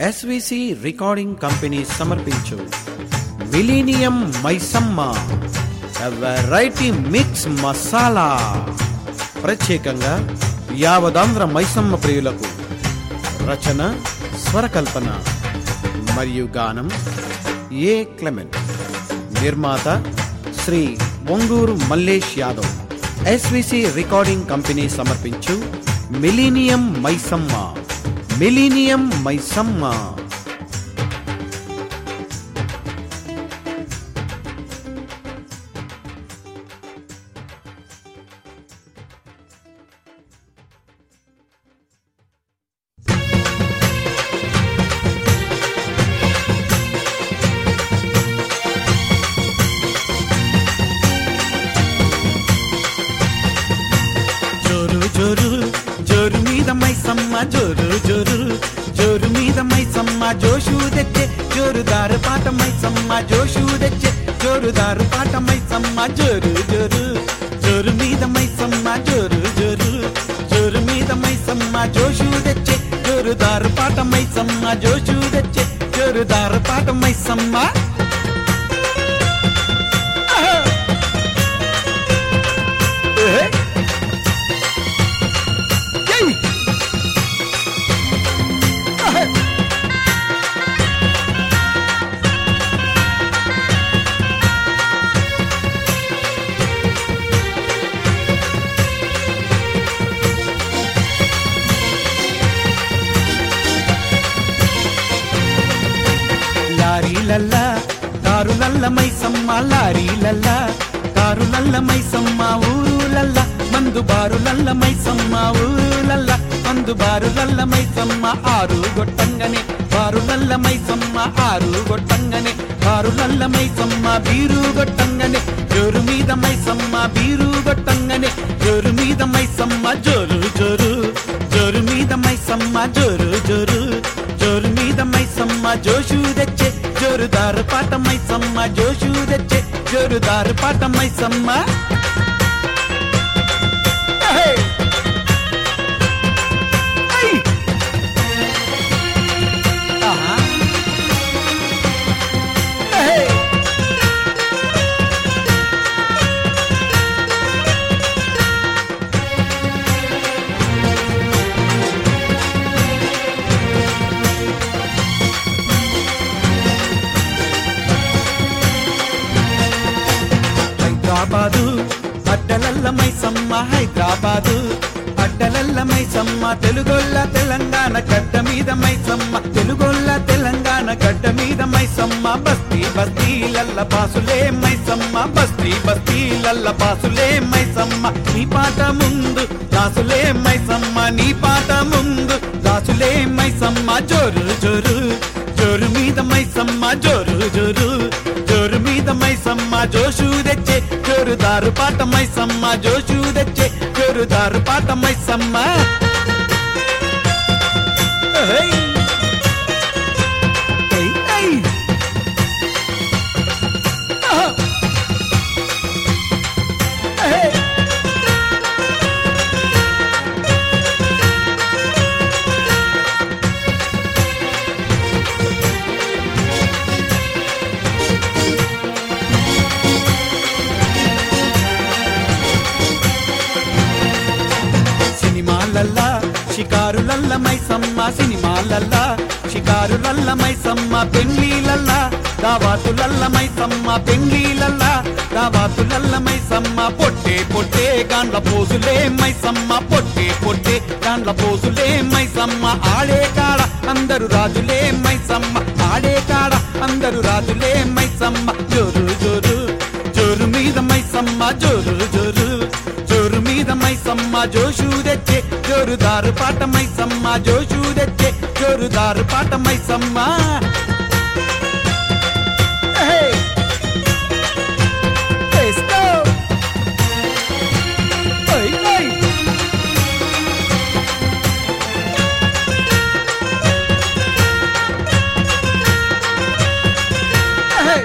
SVC recording company సమర్పించు millennium Maisamma variety mix masala ప్రత్యేకంగా యావదాంధ్ర మైసమ్మ ప్రియులకు రచన స్వరకల్పన మరియు గానం ఏ క్లెమెంట్ నిర్మాత Shri Onguru Mallesh Yadav SVC recording company సమర్పించు మిలీనియం మైసమ్మ మిలీనియం మైసమ్మ జోరు జోరు జోరు మీద మైసమ్మ జోరు జోరు జోరు మీద మైసమ్మ జోషు తెచ్చే జోరుదారు పాట మైసమ్మ జోషు తెచ్చే జోరుదారు పాట మైసమ్మ జోరు జోరు జోరు మీద మైసమ్మ జోరు జోరు జోరు మీద మైసమ్మ జోషు తెచ్చే జోరుదారు పాట మైసమ్మ జోషు తెచ్చే జోరుదారు పాట మైసమ్మ ఆహా! ఏహే! Yay! లారీలల్లా కారులల్ల మైసమ్మ లారీలల్లా కారులల్ల మైసమ్మ ఊరులల్ల మందు బారులల్ల మైసమ్మ ఊరులల్ల మందు బారులల్ల మైసమ్మ ఆరు గొట్టంగనే బారులల్ల మైసమ్మ ఆరు గొట్టంగనే బారులల్ల మైసమ్మ బీరు గొట్టంగనే జోరు మీద మైసమ్మ బీరు గొట్టంగనే జోరు మీద మైసమ్మ జోరు జోరు జోరు మీద మైసమ్మ జోరు జోరు జోరు మీద మైసమ్మ జోషు తెచ్చే జోరుదారు పాట మైసమ్మ జోషు తెచ్చే జోరుదారు పాట మైసమ్మ Hey! Hey! ఆహా. Hey! హైదరాబాదు అడ్డలల్ల మైసమ్మ హైదరాబాదు అడ్డలల్ల మైసమ్మ తెలుగొల్ల తెలంగాణ గడ్డ మీద మైసమ్మ తెలుగొల్ల తెలంగాణ గడ్డ మీద మైసమ్మ బస్తీ బస్తీలల్ల బాసులే మైసమ్మ బస్తీ బస్తీలల్ల బాసులే మైసమ్మ నీ పాట ముందు దాసులే మైసమ్మ నీ పాట ముందు దాసులే మైసమ్మ జోరు జోరు జోరు మీద మైసమ్మ జోరు జోరు జోరు మీద మైసమ్మ జోషు తెచ్చే జోరుదారు పాట మైసమ్మ జోషు తెచ్చే జోరుదారు పాట మైసమ్మ ఏయ్! ఏయ్, ఏయ్! ఆహా! ఏయ్! సినిమాలల్లా షికారులల్ల మైసమ్మ సినిమాలల్లా షికారులల్ల మైసమ్మ పెండ్లీలల్లా దావాతులల్ల మైసమ్మ పెండ్లీలల్లా దావాతులల్ల మైసమ్మ పొట్టే పొట్టే గాండ్ల పోసులే మైసమ్మ పొట్టే పొట్టే గాండ్ల పోసులే మైసమ్మ ఆడే కాడ అందరు రాజులే మైసమ్మ ఆడే కాడ అందరు రాజులే మైసమ్మ జోరు జోరు జోరు మీద మైసమ్మ జోరు జోరు జోరు మీద మైసమ్మ జోషు తెచ్చే జోరుదారు పాట మైసమ్మ జోషు తెచ్చే జోరుదారు పాట Maisamma Hey! Let's go! Hey, hey! Hey!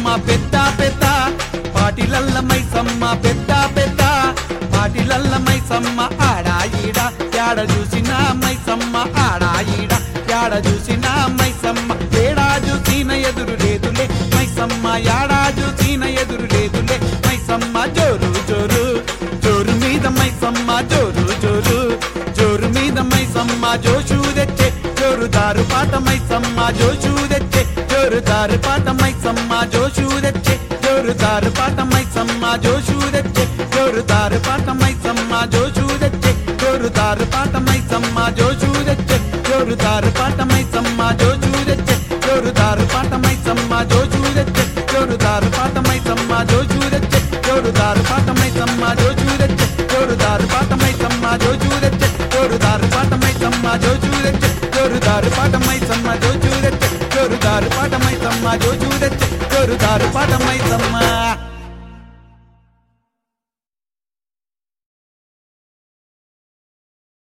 పెద్ద పెద్ద పాటిలల్ల మైసమ్మ పెద్ద పెద్ద పాటిలల్ల మైసమ్మ ఆడా ఈడ యాడ చూసిన మైసమ్మ ఆడా ఈడ యాడ చూసిన మైసమ్మ ఏడా చూసిన ఎదురు లేదులే మైసమ్మ యాడా చూసిన ఎదురు లేదులే మైసమ్మ జోరు జోరు జోరు మీద మైసమ్మ జోరు జోరు జోరు మీద మైసమ్మ జోషు తెచ్చే జోరుదారు పాట మైసమ్మ జోషు తెచ్చే జోరుదారు పాట మైసమ్మ జోషు తెచ్చే జోరుదారు పాట మైసమ్మ జోషు తెచ్చే జోరుదారు పాట మైసమ్మ జోషు తెచ్చే జోరుదారు పాట మైసమ్మ జోషు తెచ్చే జోరుదారు పాట మైసమ్మ జోషు తెచ్చే జోరుదారు పాట మైసమ్మ జోషు తెచ్చే జోరుదారు పాట మైసమ్మ జోషు తెచ్చే జోరుదారు పాట మైసమ్మ జోషు తెచ్చే జోరుదారు పాట మైసమ్మ జోషు తెచ్చే జోరుదారు పాట మైసమ్మ జోషు తెచ్చే జోరుదారు పాట మైసమ్మ జోషు తెచ్చే జోరుదారు పాట మైసమ్మ జోషు తెచ్చే జోరుదారు పాట మైసమ్మ